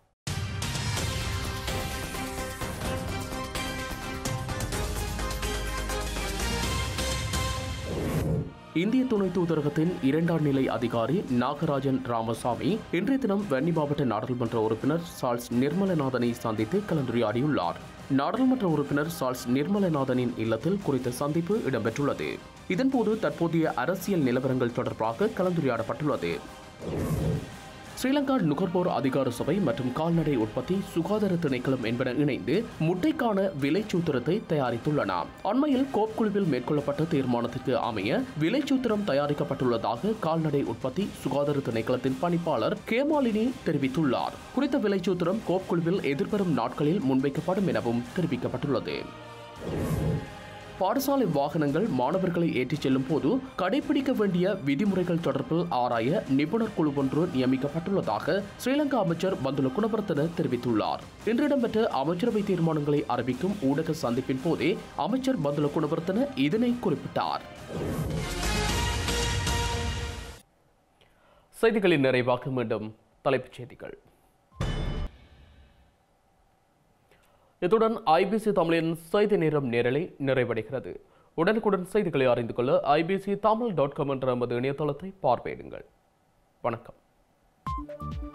இந்திய துணை தூதரகத்தின் இரண்டாம் நிலை அதிகாரி நாகராஜன் ராமசாமி இன்றைய தினம் வன்னி மாவட்ட நாடாளுமன்ற உறுப்பினர் சார்ல்ஸ் நிர்மலநாதனை சந்தித்து கலந்துரையாடியுள்ளார் நாடாளுமன்ற உறுப்பினர் சார்ல்ஸ் நிர்மலநாதனின் இல்லத்தில் குறித்த சந்திப்பு இடம்பெற்றுள்ளது இதன்போது தற்போதைய அரசியல் நிலவரங்கள் தொடர்பாக கலந்துரையாடப்பட்டுள்ளது ஸ்ரீலங்கா நுகர்வோர் அதிகார சபை மற்றும் கால்நடை உற்பத்தி சுகாதார திணைக்களம் என்பன இணைந்து முட்டைக்கான விலை சூத்திரத்தை தயாரித்துள்ளன அண்மையில் கோப் குழுவில் மேற்கொள்ளப்பட்ட தீர்மானத்திற்கு அமைய விலை சூத்திரம் தயாரிக்கப்பட்டுள்ளதாக கால்நடை உற்பத்தி சுகாதார திணைக்களத்தின் பணிப்பாளர் கேமாலினி தெரிவித்துள்ளார் குறித்த விலை சூத்திரம் கோப் குழுவில் எதிர்வரும் நாட்களில் முன்வைக்கப்படும் எனவும் தெரிவிக்கப்பட்டுள்ளது பாடசாலை வாகனங்கள் மாணவர்களை ஏற்றிச் செல்லும் போது கடைபிடிக்க வேண்டிய விதிமுறைகள் தொடர்பில் ஆராய நிபுணர் குழு ஒன்று நியமிக்கப்பட்டுள்ளதாக ஸ்ரீலங்கா அமைச்சர் பந்துல குணவர்த்தன தெரிவித்துள்ளார் இன்று இடம்பெற்ற அமைச்சரவை தீர்மானங்களை அறிவிக்கும் ஊடக சந்திப்பின் போதே அமைச்சர் பந்துல குணவர்த்தன இதனை குறிப்பிட்டார் செய்திகளின் நிறைவாக மீண்டும் தலைப்புச் செய்திகள் இத்துடன் ஐபிசி தமிழின் செய்தி நேரம் நேரலை நிறைவடைகிறது உடனுக்குடன் செய்திகளை அறிந்து கொள்ள ஐபிசி தமிழ் டாட் காம் என்ற நமது இணையதளத்தை பார்வையிடுங்கள் வணக்கம்